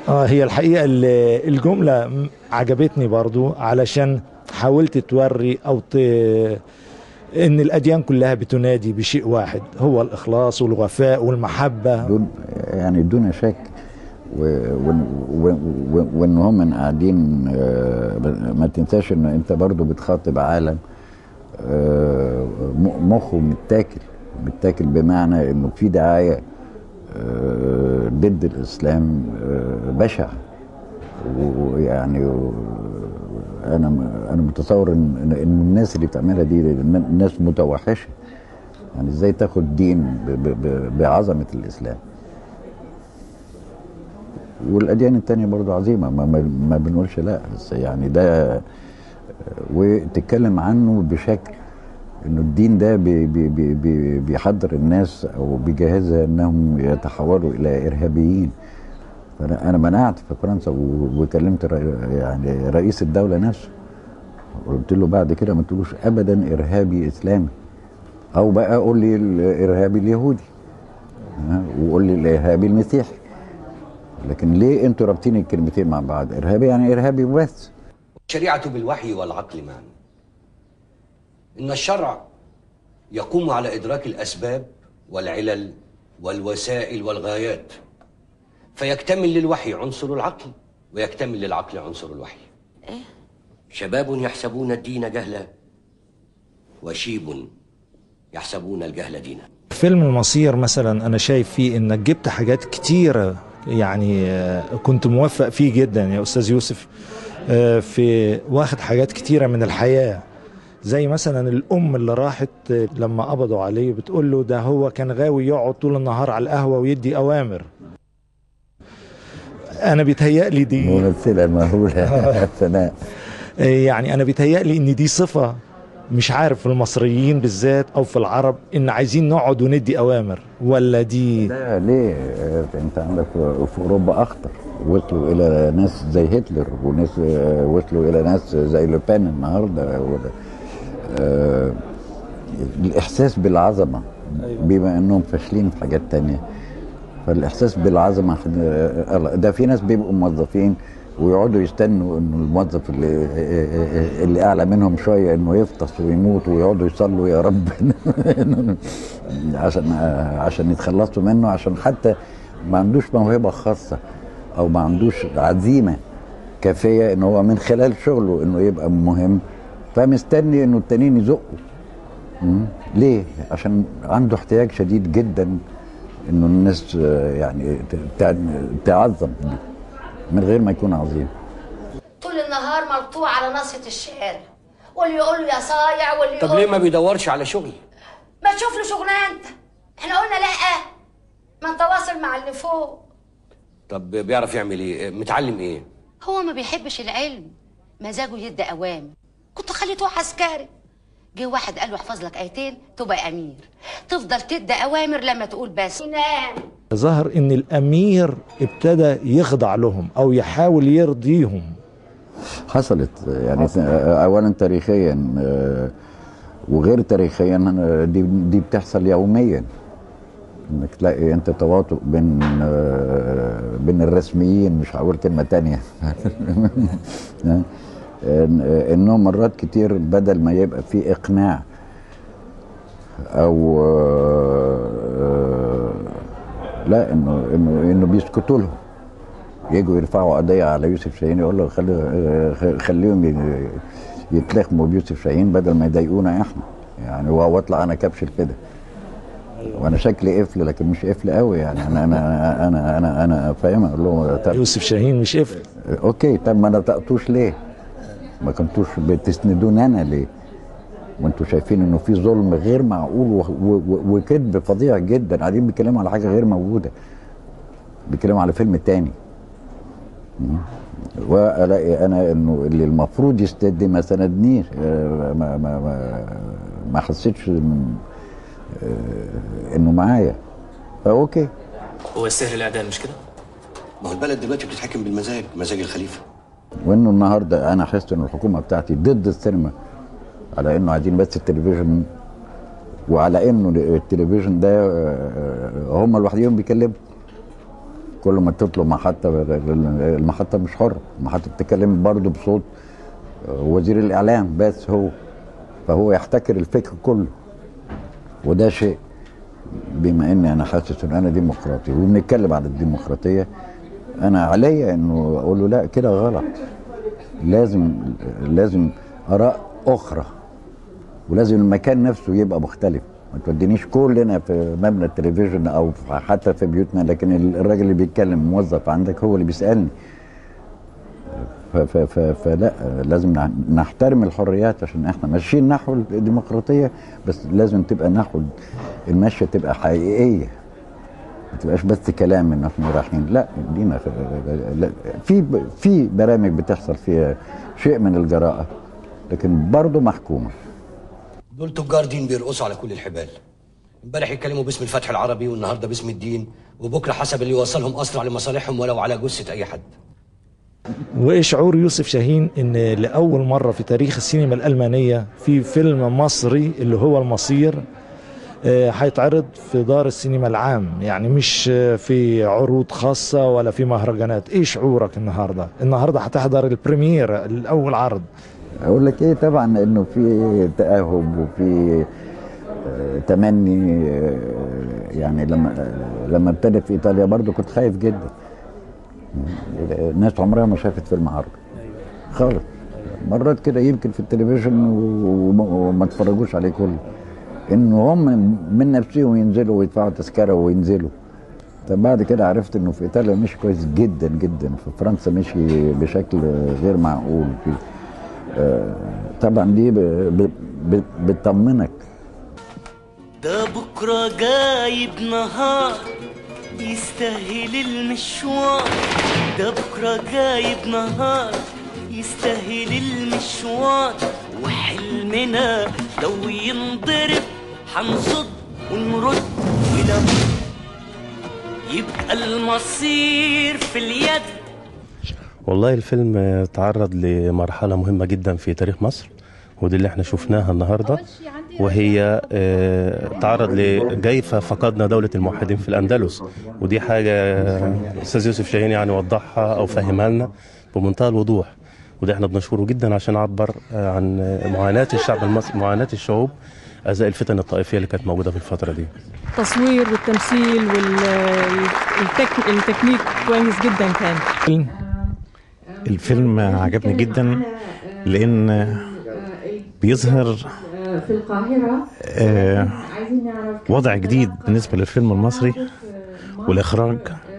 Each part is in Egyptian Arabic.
اه هي الحقيقه ال- الجمله م- عجبتني برضو علشان حاولت توري او ت... ان الاديان كلها بتنادي بشيء واحد هو الاخلاص والوفاء والمحبه دون يعني دون شك و- و- و- و- وان هم قاعدين آه، ما تنساش ان انت برضو بتخاطب عالم آه، م- مخه متاكل متاكل بمعنى انه في دعايه آه، ضد الاسلام آه، بشع ويعني و- انا انا متصور ان ان إن الناس اللي بتعملها دي ناس متوحشه يعني ازاي تاخد دين ب- ب- ب- بعظمه الاسلام والاديان التانية برضو عظيمه ما, ما, ما بنقولش لا بس يعني ده وتتكلم عنه بشكل انه الدين ده بي بي بي بي بيحضر الناس او بيجهزها انهم يتحولوا الى ارهابيين فانا انا منعت في فرنسا و- وكلمت رئي- يعني رئيس الدوله نفسه قلت له بعد كده ما تقولوش ابدا ارهابي اسلامي او بقى قول لي الارهابي اليهودي ها، وقول لي الارهابي المسيحي لكن ليه انتوا رابطين الكلمتين مع بعض ارهابي يعني ارهابي بس الشريعة بالوحي والعقل معا إن الشرع يقوم على إدراك الأسباب والعلل والوسائل والغايات فيكتمل للوحي عنصر العقل ويكتمل للعقل عنصر الوحي شباب يحسبون الدين جهلا وشيب يحسبون الجهل دينا فيلم المصير مثلا انا شايف فيه انك جبت حاجات كتيره يعني آه، كنت موفق فيه جدا يا استاذ يوسف آه، في واخد حاجات كتيره من الحياه زي مثلا الام اللي راحت آه، لما قبضوا عليه بتقول له ده هو كان غاوي يقعد طول النهار على القهوه ويدي اوامر انا بيتهيألي دي ممثله مهوله سناء يعني انا بيتهيألي ان دي صفه مش عارف في المصريين بالذات او في العرب ان عايزين نقعد وندي اوامر ولا دي لا ليه آه، انت عندك في اوروبا اخطر وصلوا الى ناس زي هتلر وناس آه، وصلوا الى ناس زي لوبان النهارده ولا- آه، الاحساس بالعظمه بما انهم فاشلين في حاجات تانية فالاحساس بالعظمه آه، ده في ناس بيبقوا موظفين ويقعدوا يستنوا انه الموظف اللي اللي اعلى منهم شويه انه يفطس ويموت ويقعدوا يصلوا يا رب عشان عشان يتخلصوا منه عشان حتى ما عندوش موهبه خاصه او ما عندوش عزيمه كافيه ان هو من خلال شغله انه يبقى مهم فمستني انه التانيين يزقوا مم. ليه؟ عشان عنده احتياج شديد جدا انه الناس آه، يعني ت- تع- تعظم من غير ما يكون عظيم طول النهار مقطوع على ناصية الشارع واللي يقول له يا صايع واللي طب يقول ليه ما بيدورش على شغل ما تشوف له شغلانه انت احنا قلنا لا ما انت واصل مع اللي فوق طب بيعرف يعمل ايه متعلم ايه هو ما بيحبش العلم مزاجه يدي اوامر كنت خليته عسكري جه واحد قال له احفظ لك ايتين تبقى امير تفضل تدي اوامر لما تقول بس ينام ظهر ان الامير ابتدى يخضع لهم او يحاول يرضيهم حصلت يعني اولا تاريخيا آه، وغير تاريخيا آه، دي دي بتحصل يوميا انك تلاقي انت تواطؤ بين آه، بين الرسميين مش هقول كلمه تانية إن- انهم مرات كتير بدل ما يبقى في اقناع او آه، لا انه انه انه بيسكتوا لهم يجوا يرفعوا قضيه على يوسف شاهين يقول له خلي خليهم ي- يتلخموا بيوسف شاهين بدل ما يضايقونا احنا يعني وهو اطلع انا كبش كده وانا شكلي قفل لكن مش قفل قوي يعني انا انا انا انا انا فاهم اقول له طب يوسف شاهين مش قفل اوكي طب ما نطقتوش ليه؟ ما كنتوش بتسندوني انا ليه؟ وانتوا شايفين انه في ظلم غير معقول و- و- و- وكذب فظيع جدا قاعدين بيتكلموا على حاجه غير موجوده بيتكلموا على فيلم تاني مم. والاقي انا انه اللي المفروض يستدي ما سندنيش آه، ما ما ما, ما حسيتش إن- آه، انه معايا فاوكي هو يستاهل الاعدام مش كده؟ ما هو البلد دلوقتي بتتحكم بالمزاج مزاج الخليفه وانه النهارده انا حاسس ان الحكومه بتاعتي ضد السينما على انه عايزين بس التلفزيون وعلى انه التلفزيون ده آه، هم لوحدهم بيكلموا كل ما تطلب محطه المحطه مش حره المحطه بتتكلم برضه بصوت وزير الاعلام بس هو فهو يحتكر الفكر كله وده شيء بما اني انا حاسس ان انا ديمقراطي وبنتكلم عن الديمقراطيه انا عليا انه اقول له لا كده غلط لازم لازم اراء اخرى ولازم المكان نفسه يبقى مختلف ما تودينيش كلنا في مبنى التلفزيون او حتى في بيوتنا لكن الراجل اللي بيتكلم موظف عندك هو اللي بيسالني ف- ف- ف- فلا لازم نع- نحترم الحريات عشان احنا ماشيين نحو الديمقراطيه بس لازم تبقى نحو المشيه تبقى حقيقيه ما تبقاش بس كلام ان احنا رايحين لا دينا في لا في في برامج بتحصل فيها شيء من الجراءه لكن برضه محكومه دول تجار دين بيرقصوا على كل الحبال امبارح يتكلموا باسم الفتح العربي والنهارده باسم الدين وبكره حسب اللي يوصلهم اسرع لمصالحهم ولو على جثه اي حد وايه شعور يوسف شاهين ان لاول مره في تاريخ السينما الالمانيه في فيلم مصري اللي هو المصير آه، هيتعرض في دار السينما العام يعني مش آه، في عروض خاصة ولا في مهرجانات ايه شعورك النهاردة النهاردة هتحضر البريمير الاول عرض اقول لك ايه طبعا انه في تاهب وفي آه، تمني آه، يعني لما آه، لما ابتدى في ايطاليا برضو كنت خايف جدا الناس عمرها ما شافت فيلم عربي خالص مرات كده يمكن في التلفزيون وما وما اتفرجوش عليه كله انه هم من نفسهم ينزلوا ويدفعوا تذكره وينزلوا طب بعد كده عرفت انه في ايطاليا مشي كويس جدا جدا في فرنسا مشي بشكل غير معقول في آه، طبعا دي ب- ب- ب- بتطمنك ده بكرة جايب نهار يستاهل المشوار ده بكرة جايب نهار يستاهل المشوار وحلمنا لو ينضرب حنصد ونرد إلى بكرة يبقى المصير في اليد والله الفيلم تعرض لمرحلة مهمة جدا في تاريخ مصر ودي اللي احنا شفناها النهاردة وهي آه، تعرض لكيف فقدنا دولة الموحدين في الأندلس ودي حاجة آه، أستاذ يوسف شاهين يعني وضحها أو فهمها لنا بمنتهى الوضوح وده احنا بنشكره جدا عشان عبر آه، عن آه، معاناة الشعب المصري معاناة الشعوب أزاء الفتن الطائفية اللي كانت موجودة في الفترة دي التصوير والتمثيل والتكنيك كويس جدا كان الفيلم عجبني جدا لان بيظهر في القاهرة آه، عايزين نعرف وضع جديد بالنسبه للفيلم المصري والاخراج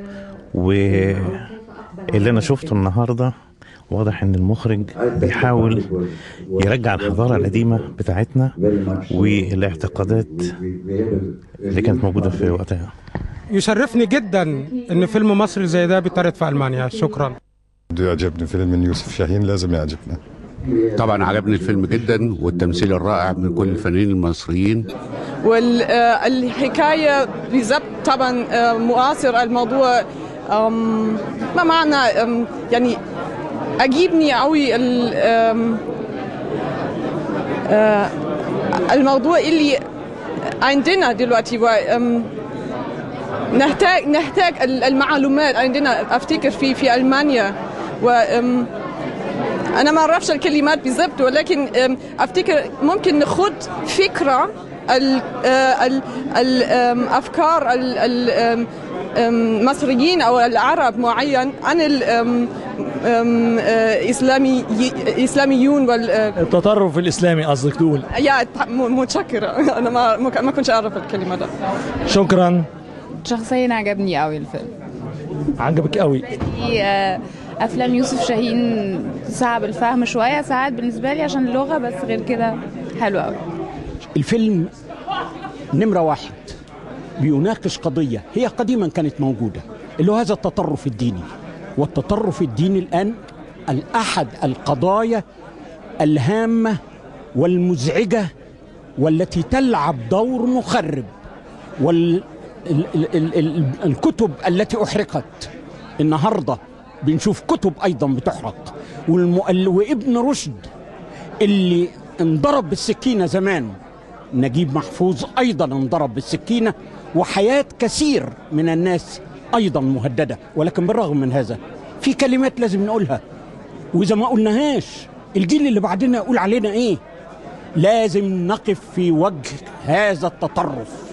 واللي انا شفته النهارده واضح ان المخرج بيحاول يرجع الحضاره القديمه بتاعتنا والاعتقادات اللي كانت موجوده في وقتها يشرفني جدا ان فيلم مصري زي ده بيتعرض في المانيا شكرا بده يعجبني فيلم من يوسف شاهين لازم يعجبنا طبعا عجبني الفيلم جدا والتمثيل الرائع من كل الفنانين المصريين والحكاية بالضبط طبعا آه، معاصر الموضوع آم، ما معنى آم، يعني عجبني قوي ال- آم، آه، الموضوع اللي عندنا دلوقتي و- آم، نحتاج نحتاج ال- المعلومات عندنا افتكر في في المانيا و آم، انا ما اعرفش الكلمات بالضبط ولكن آم، افتكر ممكن ناخد فكره ال- آه، ال- ال- آم، افكار ال- ال- آم، آم، المصريين او العرب معين عن الاسلامي اسلاميون وال آه، التطرف الاسلامي قصدك تقول يا م- متشكره انا ما ما كنتش اعرف الكلمه ده شكرا شخصيا عجبني قوي الفيلم عجبك قوي في آه، افلام يوسف شاهين صعب الفهم شويه ساعات بالنسبه لي عشان اللغه بس غير كده حلو قوي الفيلم نمرة واحد بيناقش قضية هي قديما كانت موجودة اللي هو هذا التطرف الديني والتطرف الديني الآن الأحد القضايا الهامة والمزعجة والتي تلعب دور مخرب وال ال ال ال ال الكتب التي أحرقت النهاردة بنشوف كتب أيضا بتحرق والمؤل وابن رشد اللي انضرب بالسكينة زمان نجيب محفوظ أيضا انضرب بالسكينة وحياة كثير من الناس ايضا مهدده ولكن بالرغم من هذا في كلمات لازم نقولها واذا ما قلناهاش الجيل اللي بعدنا يقول علينا ايه لازم نقف في وجه هذا التطرف